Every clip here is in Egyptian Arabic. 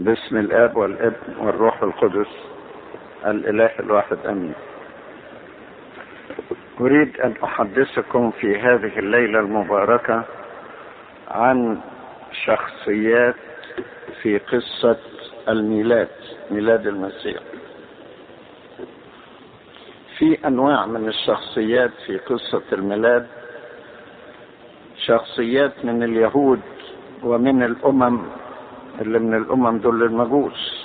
باسم الاب والابن والروح القدس الاله الواحد امين اريد ان احدثكم في هذه الليله المباركه عن شخصيات في قصه الميلاد ميلاد المسيح في انواع من الشخصيات في قصه الميلاد شخصيات من اليهود ومن الامم اللي من الامم دول المجوس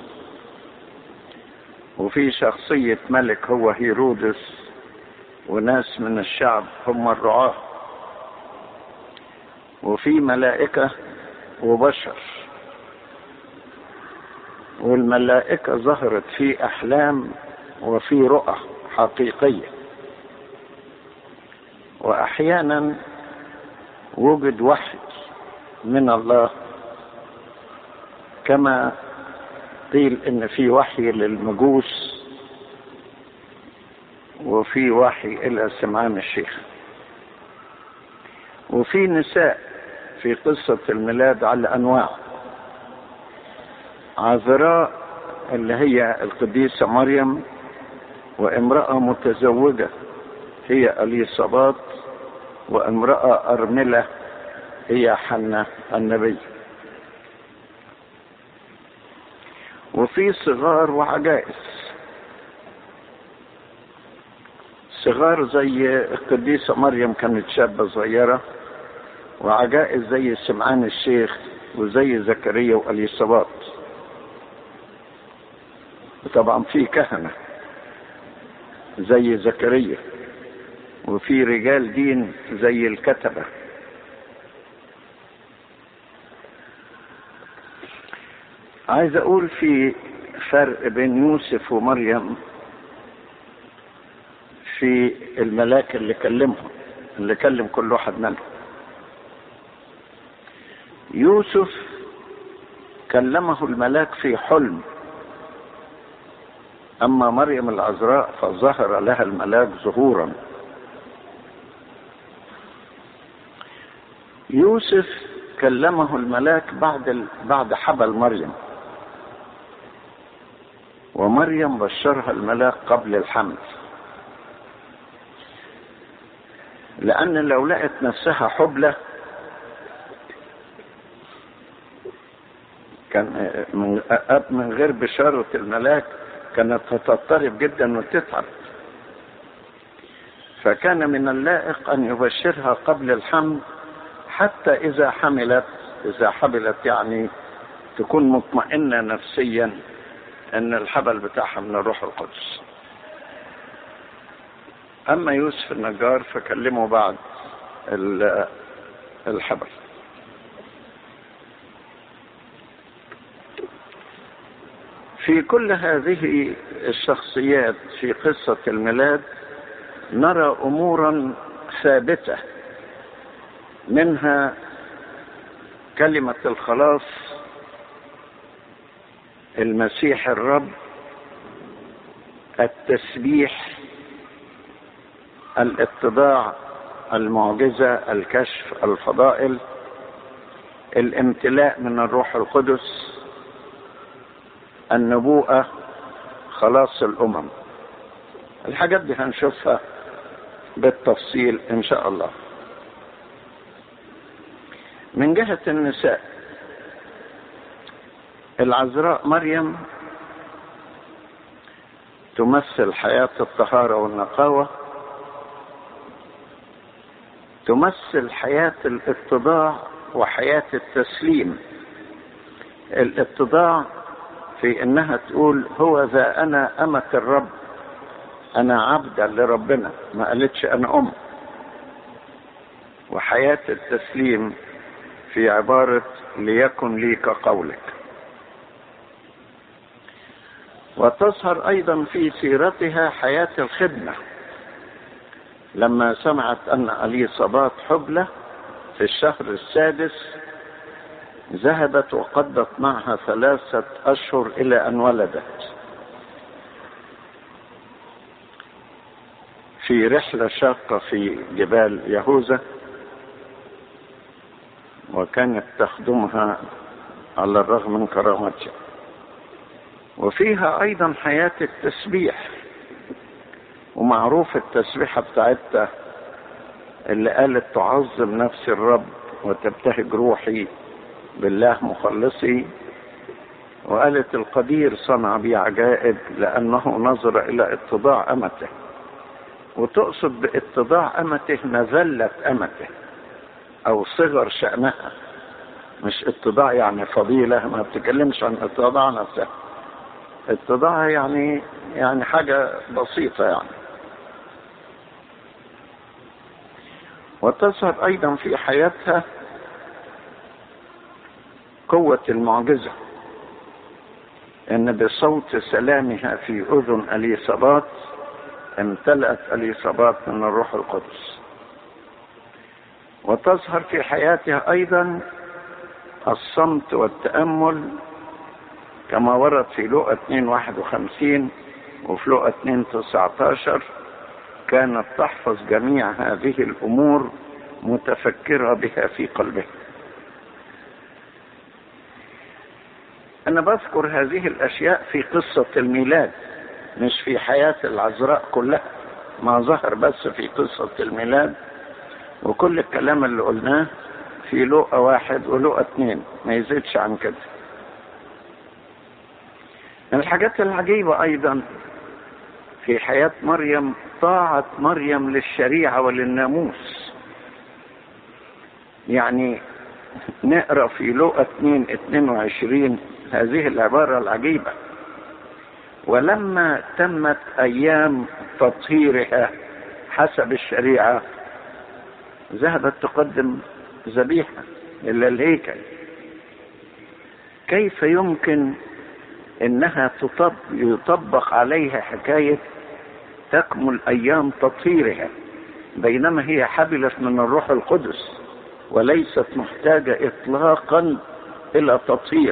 وفي شخصية ملك هو هيرودس وناس من الشعب هم الرعاة وفي ملائكة وبشر والملائكة ظهرت في أحلام وفي رؤى حقيقية وأحيانا وجد وحي من الله كما قيل ان في وحي للمجوس وفي وحي الى سمعان الشيخ وفي نساء في قصة الميلاد على انواع عذراء اللي هي القديسة مريم وامرأة متزوجة هي اليصابات وامرأة ارملة هي حنة النبي وفي صغار وعجائز صغار زي القديسة مريم كانت شابة صغيرة وعجائز زي سمعان الشيخ وزي زكريا واليصابات وطبعا في كهنة زي زكريا وفي رجال دين زي الكتبه عايز اقول في فرق بين يوسف ومريم في الملاك اللي كلمهم اللي كلم كل واحد منهم يوسف كلمه الملاك في حلم اما مريم العذراء فظهر لها الملاك ظهورا يوسف كلمه الملاك بعد بعد حبل مريم ومريم بشرها الملاك قبل الحمل لأن لو لقت نفسها حبلة كان من, من غير بشارة الملاك كانت هتضطرب جدا وتتعب فكان من اللائق أن يبشرها قبل الحمل حتى إذا حملت إذا حملت يعني تكون مطمئنة نفسيا ان الحبل بتاعها من الروح القدس اما يوسف النجار فكلمه بعد الحبل في كل هذه الشخصيات في قصة الميلاد نرى امورا ثابتة منها كلمة الخلاص المسيح الرب التسبيح الاتضاع المعجزة الكشف الفضائل الامتلاء من الروح القدس النبوءة خلاص الأمم الحاجات دي هنشوفها بالتفصيل إن شاء الله من جهة النساء العذراء مريم تمثل حياة الطهارة والنقاوة تمثل حياة الاتضاع وحياة التسليم الاتضاع في انها تقول هو ذا انا امة الرب انا عبدا لربنا ما قالتش انا ام وحياة التسليم في عبارة ليكن لي كقولك وتظهر ايضا في سيرتها حياة الخدمة لما سمعت ان اليصابات حبلة في الشهر السادس ذهبت وقضت معها ثلاثة اشهر الى ان ولدت في رحلة شاقة في جبال يهوذا وكانت تخدمها على الرغم من كرامتها وفيها ايضا حياة التسبيح ومعروف التسبيحة بتاعتها اللي قالت تعظم نفسي الرب وتبتهج روحي بالله مخلصي وقالت القدير صنع بي عجائب لأنه نظر إلى اتضاع أمته وتقصد باتضاع أمته مذلة أمته أو صغر شأنها مش اتضاع يعني فضيلة ما بتتكلمش عن اتضاع نفسها اتضاع يعني يعني حاجة بسيطة يعني وتظهر أيضا في حياتها قوة المعجزة ان بصوت سلامها في اذن اليصابات امتلأت اليصابات من الروح القدس وتظهر في حياتها ايضا الصمت والتأمل كما ورد في لقى 2 51 وفي لقى 2 19 كانت تحفظ جميع هذه الامور متفكرة بها في قلبها أنا بذكر هذه الأشياء في قصة الميلاد مش في حياة العذراء كلها ما ظهر بس في قصة الميلاد وكل الكلام اللي قلناه في لقى واحد ولقى اتنين ما يزيدش عن كده من الحاجات العجيبة أيضا في حياة مريم طاعة مريم للشريعة وللناموس يعني نقرأ في لقى 2 22 هذه العبارة العجيبة ولما تمت أيام تطهيرها حسب الشريعة ذهبت تقدم ذبيحة إلى الهيكل كيف يمكن انها تطب يطبق عليها حكاية تكمل ايام تطهيرها بينما هي حبلت من الروح القدس وليست محتاجة اطلاقا الى تطهير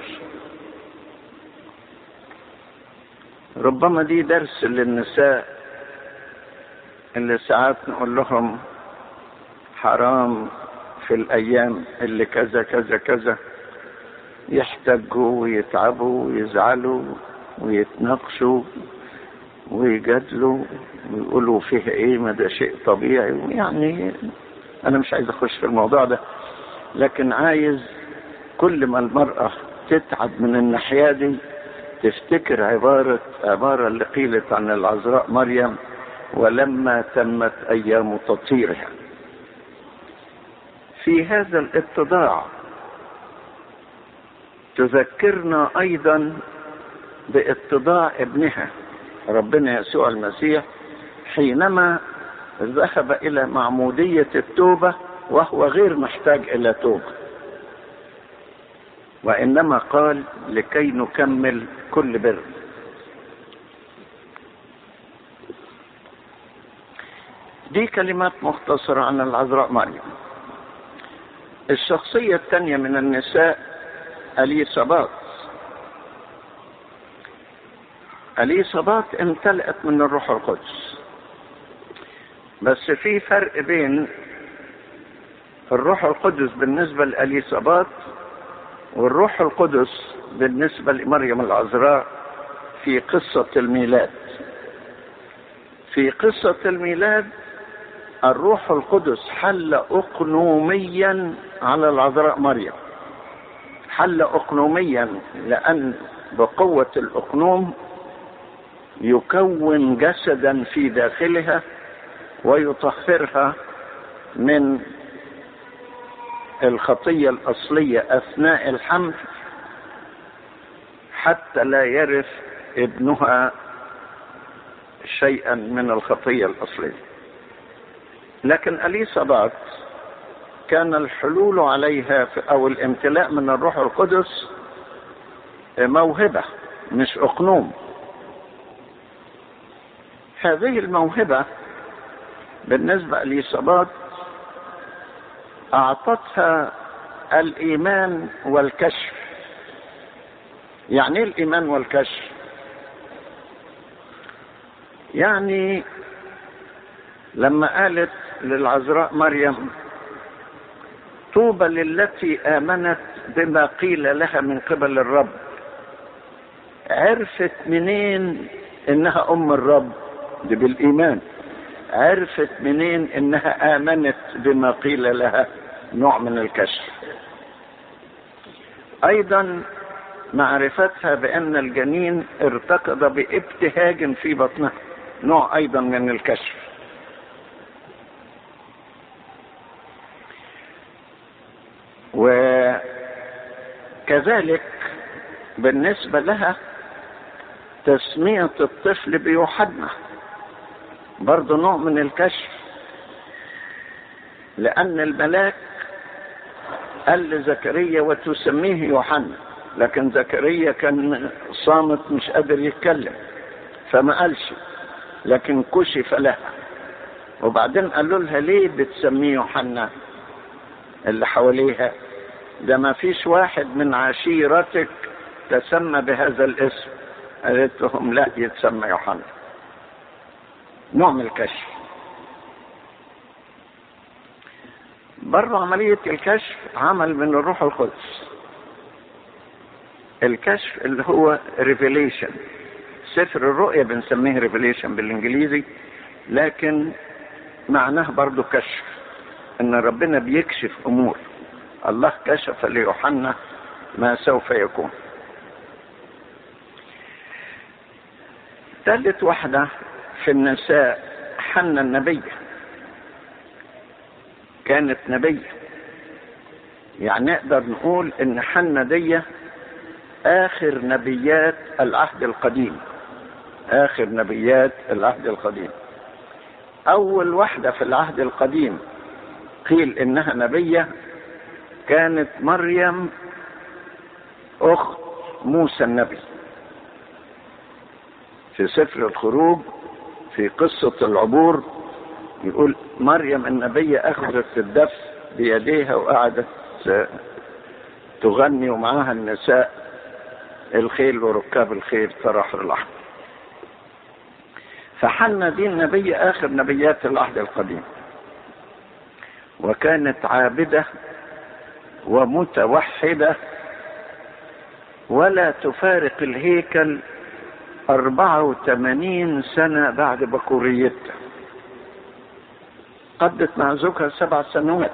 ربما دي درس للنساء اللي ساعات نقول لهم حرام في الايام اللي كذا كذا كذا يحتجوا ويتعبوا ويزعلوا ويتناقشوا ويجادلوا ويقولوا فيها ايه ما ده شيء طبيعي يعني انا مش عايز اخش في الموضوع ده لكن عايز كل ما المرأة تتعب من الناحية دي تفتكر عبارة عبارة اللي قيلت عن العذراء مريم ولما تمت أيام تطهيرها في هذا الاتضاع تذكرنا أيضا باتضاع ابنها ربنا يسوع المسيح حينما ذهب إلى معمودية التوبة وهو غير محتاج إلى توبة وإنما قال لكي نكمل كل بر دي كلمات مختصرة عن العذراء مريم الشخصية الثانية من النساء أليصابات أليصابات امتلأت من الروح القدس بس في فرق بين الروح القدس بالنسبة لأليصابات والروح القدس بالنسبة لمريم العذراء في قصة الميلاد في قصة الميلاد الروح القدس حل أقنوميا على العذراء مريم حل أقنوميا لأن بقوة الأقنوم يكون جسدا في داخلها ويطهرها من الخطية الأصلية أثناء الحمل حتى لا يرث ابنها شيئا من الخطية الأصلية لكن أليصابات كان الحلول عليها أو الامتلاء من الروح القدس موهبة مش أقنوم هذه الموهبة بالنسبة لإصابات أعطتها الإيمان والكشف يعني إيه الإيمان والكشف يعني لما قالت للعذراء مريم طوبى للتي آمنت بما قيل لها من قبل الرب عرفت منين انها ام الرب دي بالايمان عرفت منين انها امنت بما قيل لها نوع من الكشف ايضا معرفتها بان الجنين ارتكض بابتهاج في بطنها نوع ايضا من الكشف وكذلك بالنسبه لها تسميه الطفل بيوحنا برضه نوع من الكشف لان الملاك قال لزكريا وتسميه يوحنا لكن زكريا كان صامت مش قادر يتكلم فما قالش لكن كشف لها وبعدين قالوا لها ليه بتسميه يوحنا اللي حواليها ده ما فيش واحد من عشيرتك تسمى بهذا الاسم قالت لهم لا يتسمى يوحنا نوع من الكشف بره عملية الكشف عمل من الروح القدس الكشف اللي هو ريفيليشن سفر الرؤيا بنسميه ريفيليشن بالانجليزي لكن معناه برضو كشف ان ربنا بيكشف امور الله كشف ليوحنا ما سوف يكون ثالث واحدة في النساء حنا النبية كانت نبية يعني نقدر نقول ان حنا دي اخر نبيات العهد القديم اخر نبيات العهد القديم اول واحدة في العهد القديم قيل انها نبية كانت مريم اخت موسى النبي في سفر الخروج في قصة العبور يقول مريم النبية أخذت الدف بيديها وقعدت تغني ومعاها النساء الخيل وركاب الخيل فرح الأحمر فحنا دي النبي آخر نبيات العهد القديم وكانت عابدة ومتوحدة ولا تفارق الهيكل أربعة وثمانين سنة بعد بكوريتها قضت مع زوجها سبع سنوات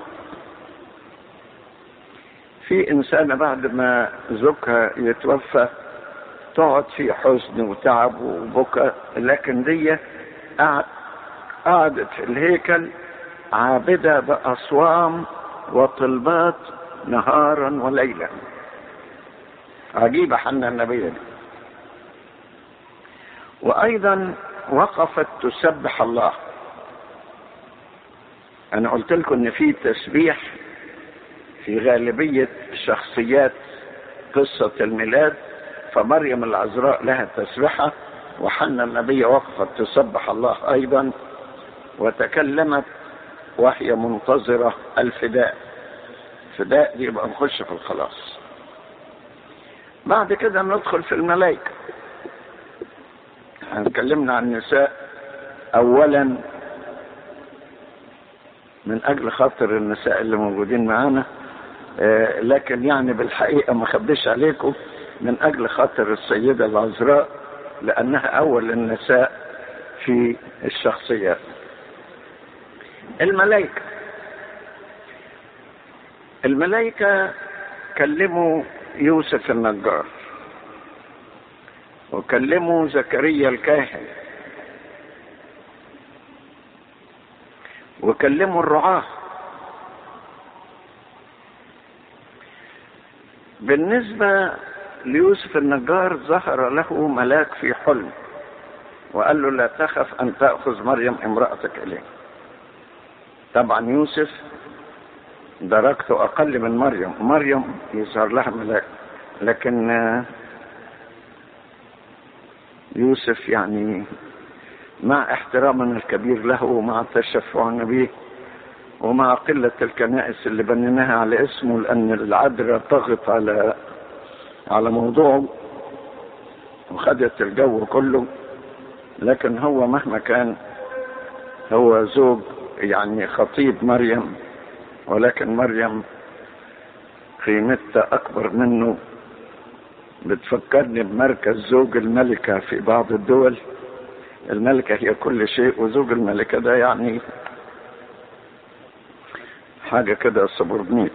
في إنسانة بعد ما زوجها يتوفى تقعد في حزن وتعب وبكى لكن دي قعدت في الهيكل عابدة بأصوام وطلبات نهارا وليلا عجيبة حنا النبي دي وايضا وقفت تسبح الله انا قلت لكم ان في تسبيح في غالبية شخصيات قصة الميلاد فمريم العذراء لها تسبحة وحنا النبي وقفت تسبح الله ايضا وتكلمت وهي منتظرة الفداء فداء دي يبقى نخش في الخلاص بعد كده ندخل في الملائكة هنكلمنا عن النساء اولا من اجل خاطر النساء اللي موجودين معانا آه لكن يعني بالحقيقة ما خبيش عليكم من اجل خاطر السيدة العذراء لانها اول النساء في الشخصيات الملائكة الملائكة كلموا يوسف النجار وكلموا زكريا الكاهن وكلموا الرعاة بالنسبة ليوسف النجار ظهر له ملاك في حلم وقال له لا تخف أن تأخذ مريم امرأتك إليه طبعا يوسف درجته أقل من مريم مريم يظهر لها ملاك لكن يوسف يعني مع احترامنا الكبير له ومع تشفعنا به ومع قلة الكنائس اللي بنيناها على اسمه لأن العذراء طغت على على موضوعه وخدت الجو كله لكن هو مهما كان هو زوج يعني خطيب مريم ولكن مريم قيمتها أكبر منه بتفكرني بمركز زوج الملكة في بعض الدول الملكة هي كل شيء وزوج الملكة ده يعني حاجة كده سبورنيت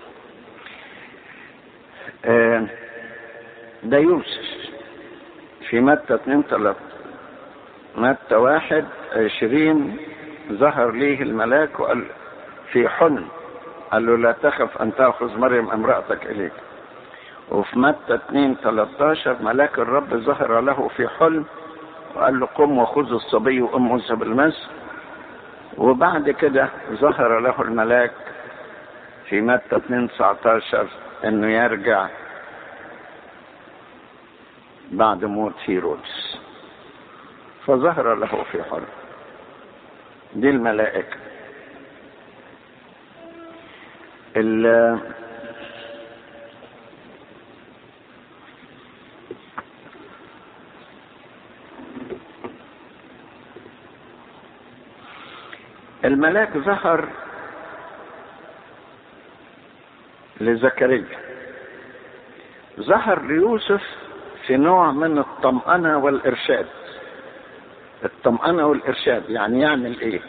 آه ده يوسف في متى اتنين تلاتة متى واحد عشرين ظهر ليه الملاك وقال في حلم قال له لا تخف ان تاخذ مريم امرأتك اليك وفي متى 2 13 ملاك الرب ظهر له في حلم وقال له قم وخذ الصبي وامه اذهب المسجد وبعد كده ظهر له الملاك في متى 2 19 انه يرجع بعد موت هيرودس فظهر له في حلم دي الملائكة الملاك ظهر لزكريا ظهر ليوسف في نوع من الطمأنة والإرشاد الطمأنة والإرشاد يعني يعمل إيه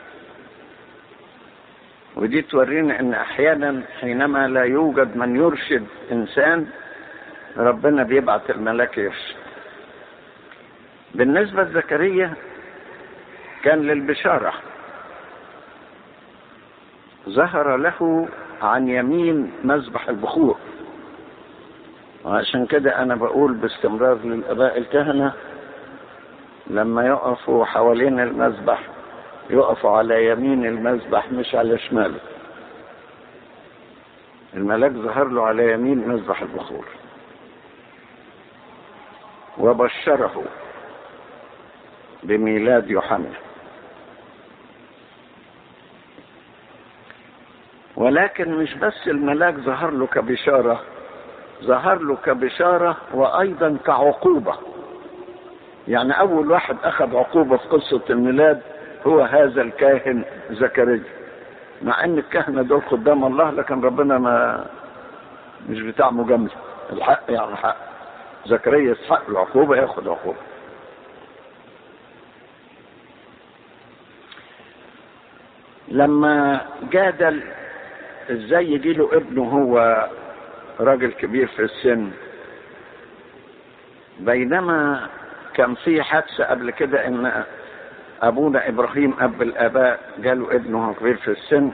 ودي تورينا ان احيانا حينما لا يوجد من يرشد انسان ربنا بيبعت الملاك يرشد بالنسبة لزكريا كان للبشارة ظهر له عن يمين مذبح البخور وعشان كده انا بقول باستمرار للاباء الكهنة لما يقفوا حوالين المذبح يقفوا على يمين المذبح مش على شماله الملاك ظهر له على يمين مذبح البخور وبشره بميلاد يوحنا ولكن مش بس الملاك ظهر له كبشارة ظهر له كبشارة وأيضا كعقوبة يعني أول واحد أخذ عقوبة في قصة الميلاد هو هذا الكاهن زكريا مع ان الكهنه دول قدام الله لكن ربنا ما مش بتاع مجامله الحق يعني حق زكريا يستحق العقوبه ياخد عقوبه لما جادل ازاي يجي له ابنه هو راجل كبير في السن بينما كان في حادثه قبل كده ان ابونا ابراهيم اب الاباء جاله ابنه كبير في السن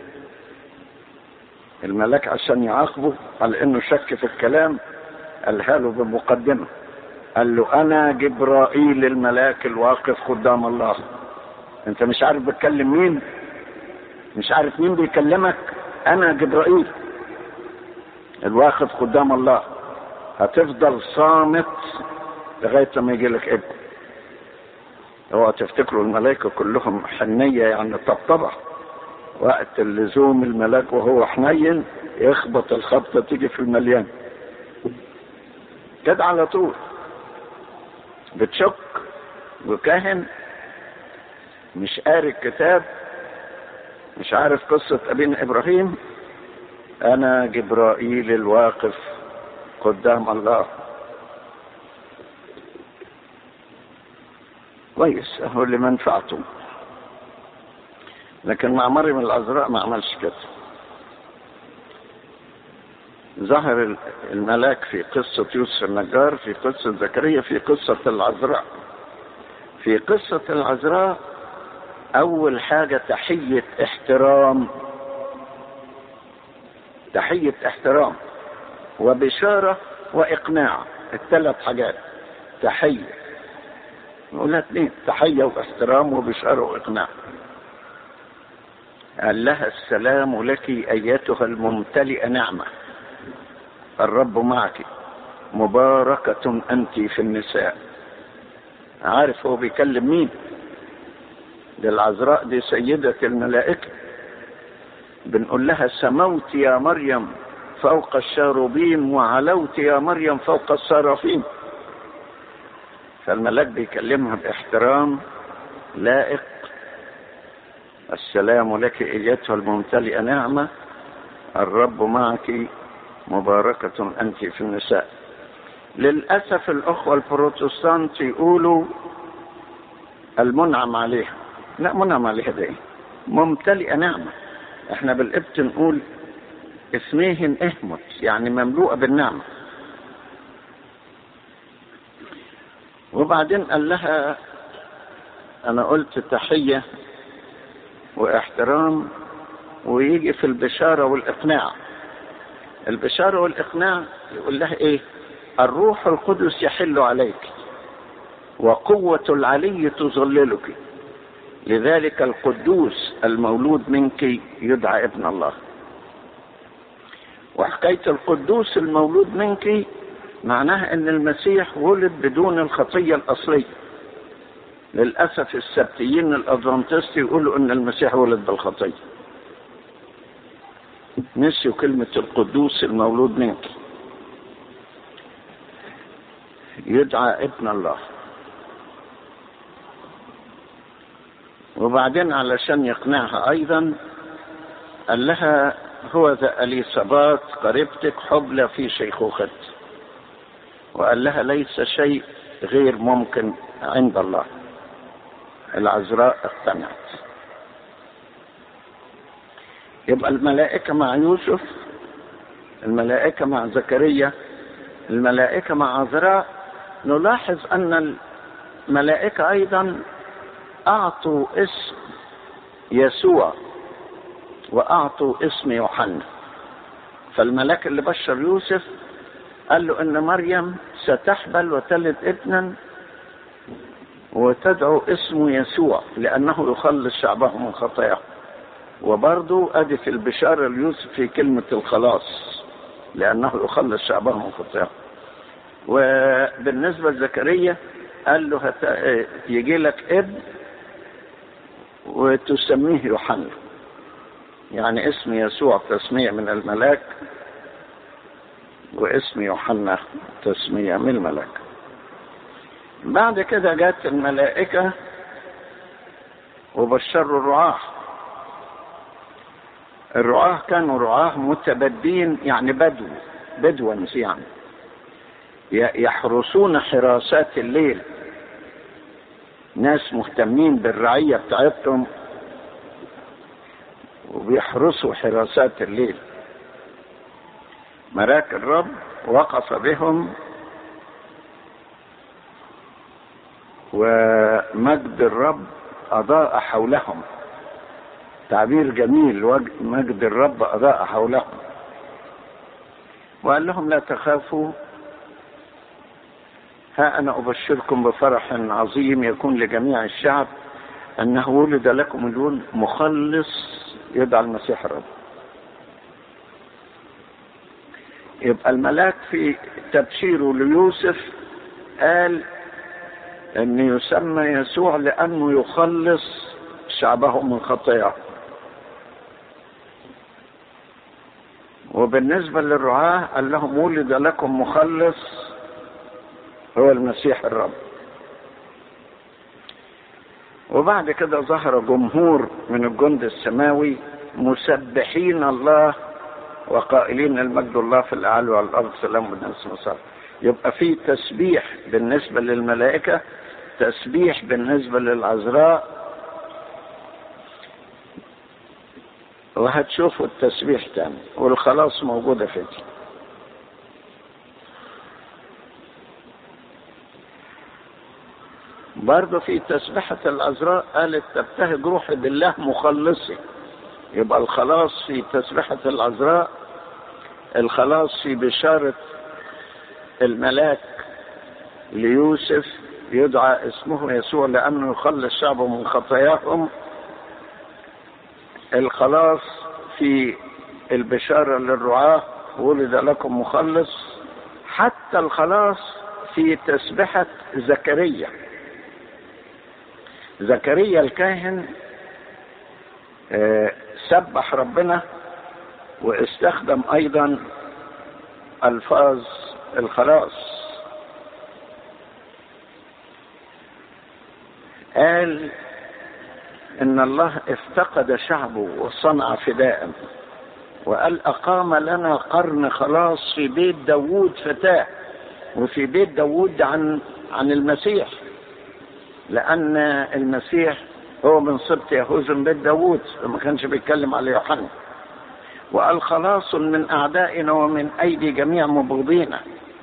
الملاك عشان يعاقبه قال انه شك في الكلام قالها له بمقدمه قال له انا جبرائيل الملاك الواقف قدام الله انت مش عارف بتكلم مين مش عارف مين بيكلمك انا جبرائيل الواقف قدام الله هتفضل صامت لغايه لما يجي لك ابن اوعى تفتكروا الملائكة كلهم حنية يعني طبطبة وقت اللزوم الملاك وهو حنين يخبط الخبطة تيجي في المليان كده على طول بتشك وكاهن مش قاري الكتاب مش عارف قصة أبينا إبراهيم أنا جبرائيل الواقف قدام الله كويس هو لمنفعته لكن مع مريم العذراء ما عملش كده ظهر الملاك في قصة يوسف النجار في قصة زكريا في قصة العذراء في قصة العذراء أول حاجة تحية احترام تحية احترام وبشارة وإقناع الثلاث حاجات تحية نقولها اثنين تحية واحترام وبشارة وإقناع قال لها السلام لك أيتها الممتلئة نعمة الرب معك مباركة أنت في النساء عارف هو بيكلم مين دي العذراء دي سيدة الملائكة بنقول لها سموت يا مريم فوق الشاروبيم وعلوت يا مريم فوق الصرافين فالملاك بيكلمها باحترام لائق السلام لك ايتها الممتلئه نعمه الرب معك مباركه انت في النساء للأسف الأخوة البروتستانت يقولوا المنعم عليها لا منعم عليها ده إيه؟ ممتلئة نعمة احنا بالقبط نقول اسميهن اهمت يعني مملوءة بالنعمة وبعدين قال لها انا قلت تحية واحترام ويجي في البشارة والاقناع البشارة والاقناع يقول لها ايه الروح القدس يحل عليك وقوة العلي تظللك لذلك القدوس المولود منك يدعى ابن الله وحكاية القدوس المولود منك معناها ان المسيح ولد بدون الخطية الاصلية للأسف السبتيين الأدفانتست يقولوا ان المسيح ولد بالخطية نسيوا كلمة القدوس المولود منك يدعى ابن الله وبعدين علشان يقنعها ايضا قال لها هو ذا اليصابات قريبتك حبلى في شيخوخة وقال لها ليس شيء غير ممكن عند الله العذراء اقتنعت يبقى الملائكة مع يوسف الملائكة مع زكريا الملائكة مع عذراء نلاحظ أن الملائكة أيضا أعطوا اسم يسوع وأعطوا اسم يوحنا فالملاك اللي بشر يوسف قال له إن مريم ستحبل وتلد ابنا وتدعو اسمه يسوع لأنه يخلص شعبه من خطاياه وبرضو أدي في البشارة ليوسف في كلمة الخلاص لأنه يخلص شعبه من خطاياه وبالنسبة لزكريا قال له هت... يجي لك ابن وتسميه يوحنا يعني اسم يسوع تسمية من الملاك واسم يوحنا تسمية من الملاك بعد كده جت الملائكة وبشروا الرعاة الرعاة كانوا رعاة متبدين يعني بدو بدونز يعني يحرسون حراسات الليل ناس مهتمين بالرعية بتاعتهم وبيحرسوا حراسات الليل ملاك الرب وقف بهم ومجد الرب أضاء حولهم تعبير جميل مجد الرب أضاء حولهم وقال لهم لا تخافوا ها أنا أبشركم بفرح عظيم يكون لجميع الشعب أنه ولد لكم اليوم مخلص يدعى المسيح الرب يبقى الملاك في تبشيره ليوسف قال أن يسمى يسوع لأنه يخلص شعبه من خطاياه وبالنسبة للرعاة قال لهم ولد لكم مخلص هو المسيح الرب وبعد كده ظهر جمهور من الجند السماوي مسبحين الله وقائلين المجد الله في الاعلى والارض سلام بالناس مصر يبقى في تسبيح بالنسبه للملائكه تسبيح بالنسبه للعذراء وهتشوفوا التسبيح تاني والخلاص موجوده في دي برضه في تسبحة العذراء قالت تبتهج روحي بالله مخلصي يبقى الخلاص في تسبحة العذراء الخلاص في بشارة الملاك ليوسف يدعى اسمه يسوع لأنه يخلص شعبه من خطاياهم الخلاص في البشارة للرعاة ولد لكم مخلص حتى الخلاص في تسبحة زكريا زكريا الكاهن سبح ربنا واستخدم ايضا الفاظ الخلاص قال ان الله افتقد شعبه وصنع فداء وقال اقام لنا قرن خلاص في بيت داوود فتاه وفي بيت داوود عن عن المسيح لأن المسيح هو من سبط يهوذا من بيت داوود ما كانش بيتكلم على يوحنا وقال خلاص من أعدائنا ومن أيدي جميع مبغضينا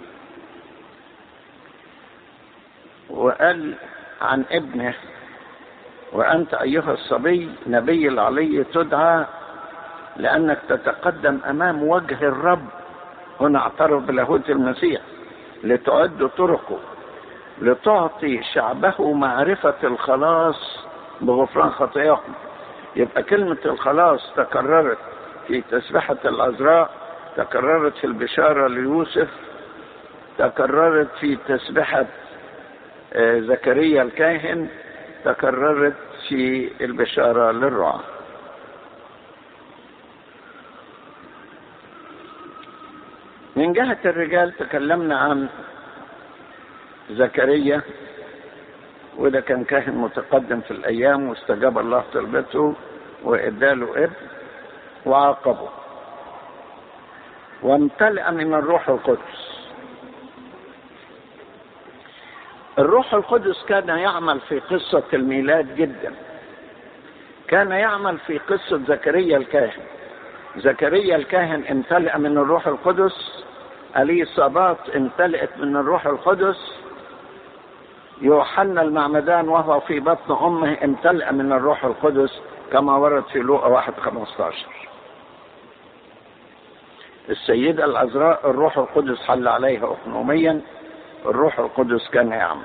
وقال عن ابنه وأنت أيها الصبي نبي العلي تدعى لأنك تتقدم أمام وجه الرب هنا اعترف بلاهوت المسيح لتعد طرقه لتعطي شعبه معرفة الخلاص بغفران خطاياهم يبقى كلمة الخلاص تكررت في تسبحة العذراء تكررت في البشارة ليوسف تكررت في تسبحة زكريا الكاهن تكررت في البشارة للرعاة من جهة الرجال تكلمنا عن زكريا وده كان كاهن متقدم في الأيام واستجاب الله طلبته وإداله ابن وعاقبه وامتلأ من الروح القدس الروح القدس كان يعمل في قصة الميلاد جدا كان يعمل في قصة زكريا الكاهن زكريا الكاهن امتلأ من الروح القدس اليصابات امتلأت من الروح القدس يوحنا المعمدان وهو في بطن امه امتلأ من الروح القدس كما ورد في لوقا واحد خمستاشر السيدة العذراء الروح القدس حل عليها أقنوميا الروح القدس كان يعمل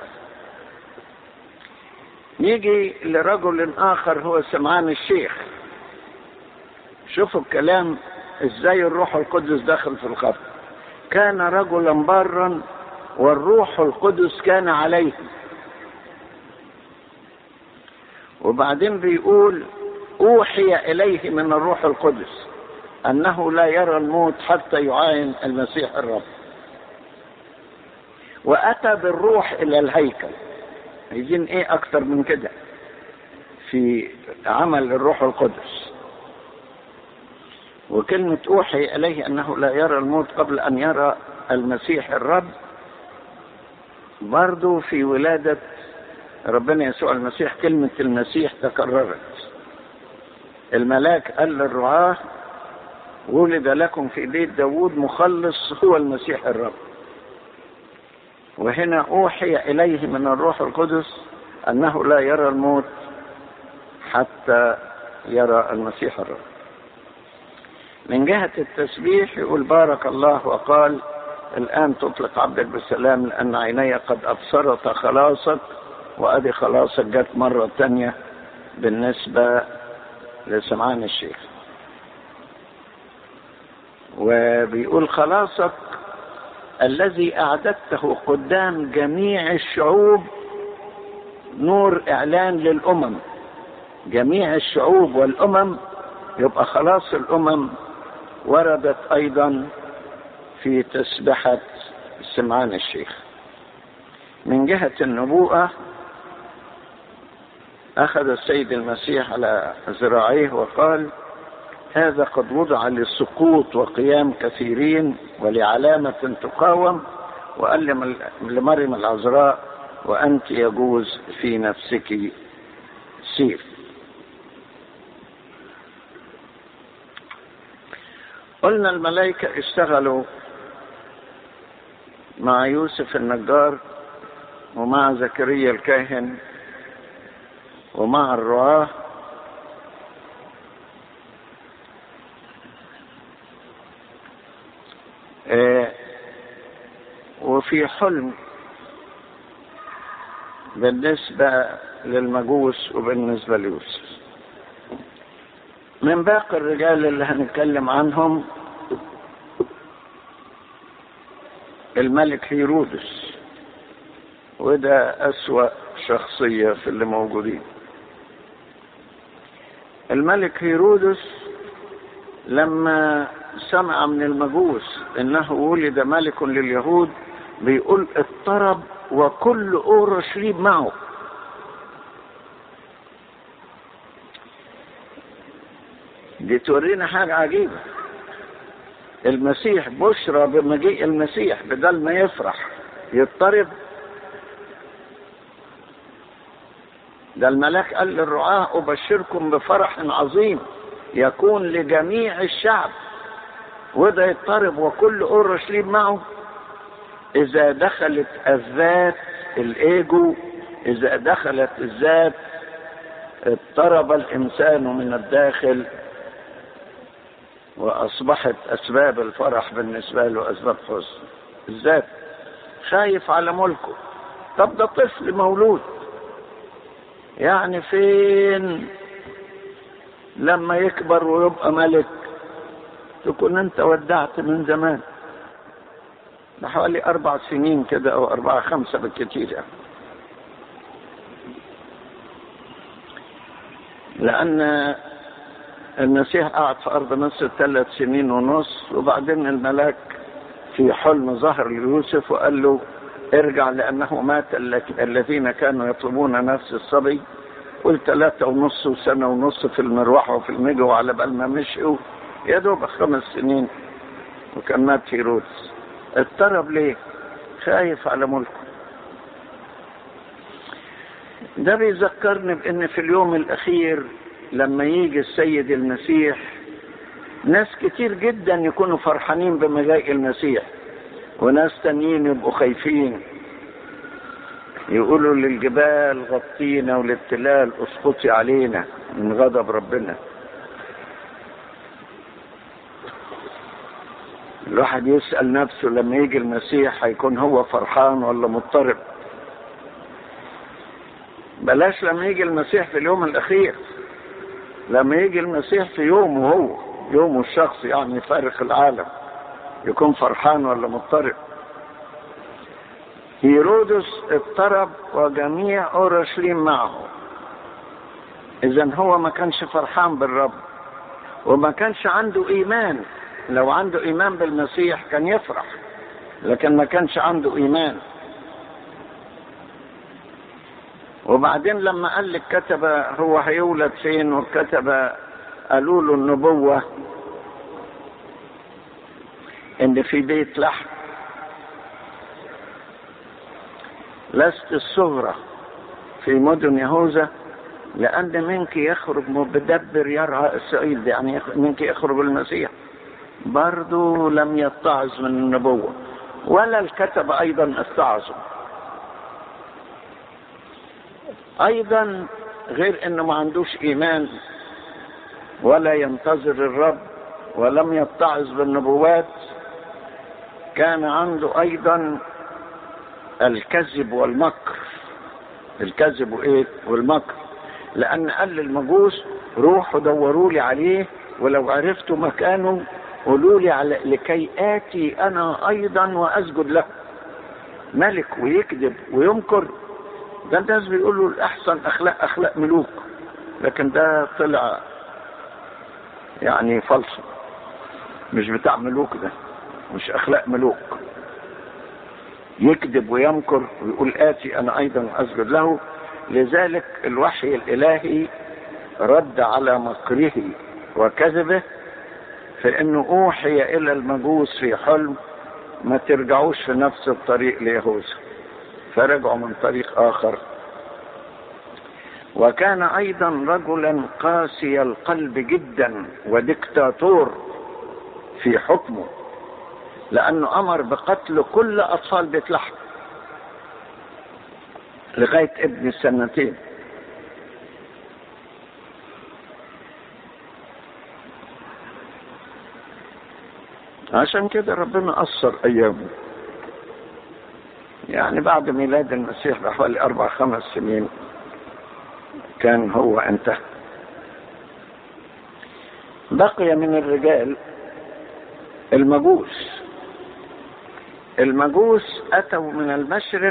نيجي لرجل آخر هو سمعان الشيخ شوفوا الكلام ازاي الروح القدس داخل في الخط كان رجلا برا والروح القدس كان عليه وبعدين بيقول اوحي اليه من الروح القدس انه لا يرى الموت حتى يعاين المسيح الرب واتى بالروح الى الهيكل عايزين ايه اكتر من كده في عمل الروح القدس وكلمة أوحي إليه أنه لا يرى الموت قبل أن يرى المسيح الرب برضو في ولادة ربنا يسوع المسيح كلمة المسيح تكررت الملاك قال للرعاة ولد لكم في بيت داود مخلص هو المسيح الرب وهنا أوحي إليه من الروح القدس أنه لا يرى الموت حتى يرى المسيح الرب من جهة التسبيح يقول بارك الله وقال الآن تطلق عبدك بالسلام لأن عيني قد أبصرت خلاصك وأدي خلاصك جت مرة تانية بالنسبة لسمعان الشيخ وبيقول خلاصك الذي أعددته قدام جميع الشعوب نور إعلان للأمم جميع الشعوب والأمم يبقى خلاص الأمم وردت أيضا في تسبحة سمعان الشيخ من جهة النبوءة أخذ السيد المسيح على ذراعيه وقال هذا قد وضع للسقوط وقيام كثيرين ولعلامة تقاوم وقال لمريم العذراء وأنت يجوز في نفسك سيف قلنا الملائكة اشتغلوا مع يوسف النجار ومع زكريا الكاهن ومع الرعاة اه وفي حلم بالنسبة للمجوس وبالنسبة ليوسف من باقي الرجال اللي هنتكلم عنهم الملك هيرودس وده أسوأ شخصية في اللي موجودين الملك هيرودس لما سمع من المجوس انه ولد ملك لليهود بيقول اضطرب وكل اورشليم معه دي تورينا حاجة عجيبة المسيح بشرى بمجيء المسيح بدل ما يفرح يضطرب ده الملاك قال للرعاة أبشركم بفرح عظيم يكون لجميع الشعب وده يضطرب وكل أورشليم معه إذا دخلت الذات الإيجو إذا دخلت الذات اضطرب الإنسان من الداخل وأصبحت أسباب الفرح بالنسبة له أسباب حزن الذات خايف على ملكه طب ده طفل مولود يعني فين لما يكبر ويبقى ملك تكون انت ودعت من زمان بحوالي اربع سنين كده او اربعة خمسة بالكثير يعني. لان المسيح قعد في ارض مصر ثلاث سنين ونص وبعدين الملاك في حلم ظهر ليوسف وقال له ارجع لانه مات الذين كانوا يطلبون نفس الصبي قلت ثلاثة ونص وسنة ونص في المروحة وفي المجا وعلى بال ما مشوا يا دوب خمس سنين وكان مات هيرودس اضطرب ليه؟ خايف على ملكه ده بيذكرني بان في اليوم الاخير لما يجي السيد المسيح ناس كتير جدا يكونوا فرحانين بمجيء المسيح وناس تانيين يبقوا خايفين يقولوا للجبال غطينا وللتلال اسقطي علينا من غضب ربنا الواحد يسأل نفسه لما يجي المسيح هيكون هو فرحان ولا مضطرب بلاش لما يجي المسيح في اليوم الأخير لما يجي المسيح في يومه هو يومه الشخصي يعني فارق العالم يكون فرحان ولا مضطرب هيرودس اضطرب وجميع اورشليم معه اذا هو ما كانش فرحان بالرب وما كانش عنده ايمان لو عنده ايمان بالمسيح كان يفرح لكن ما كانش عنده ايمان وبعدين لما قال للكتبة هو هيولد فين والكتبة قالوا له النبوة ان في بيت لحم لست الصغرى في مدن يهوذا لأن منك يخرج مدبر يرعى إسرائيل يعني منك يخرج المسيح برضو لم يتعظ من النبوة ولا الكتب أيضا اتعظوا أيضا غير أنه ما عندوش إيمان ولا ينتظر الرب ولم يتعظ بالنبوات كان عنده أيضا الكذب والمكر الكذب وايه والمكر لان قال للمجوس روحوا دوروا لي عليه ولو عرفتوا مكانه قولوا لي على لكي اتي انا ايضا واسجد له ملك ويكذب ويمكر ده الناس بيقولوا الاحسن اخلاق اخلاق ملوك لكن ده طلع يعني فلسفه مش بتاع ملوك ده مش اخلاق ملوك يكذب ويمكر ويقول آتي أنا أيضا أسجد له لذلك الوحي الإلهي رد على مكره وكذبه فإنه أوحي إلى المجوس في حلم ما ترجعوش في نفس الطريق ليهوذا فرجعوا من طريق آخر وكان أيضا رجلا قاسي القلب جدا وديكتاتور في حكمه لأنه أمر بقتل كل أطفال بيت لحم لغاية ابن السنتين عشان كده ربنا قصر أيامه يعني بعد ميلاد المسيح بحوالي أربع خمس سنين كان هو انتهى بقي من الرجال المجوس المجوس أتوا من المشرق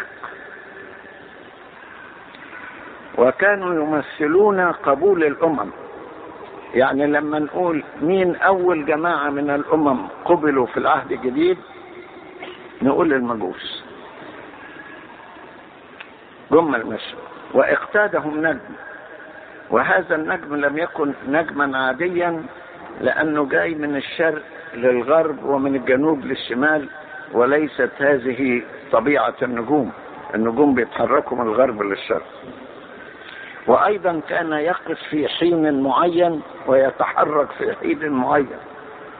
وكانوا يمثلون قبول الأمم يعني لما نقول مين أول جماعة من الأمم قبلوا في العهد الجديد نقول المجوس جم المشرق واقتادهم نجم وهذا النجم لم يكن نجما عاديا لأنه جاي من الشرق للغرب ومن الجنوب للشمال وليست هذه طبيعة النجوم النجوم بيتحركوا من الغرب للشرق وأيضا كان يقف في حين معين ويتحرك في حين معين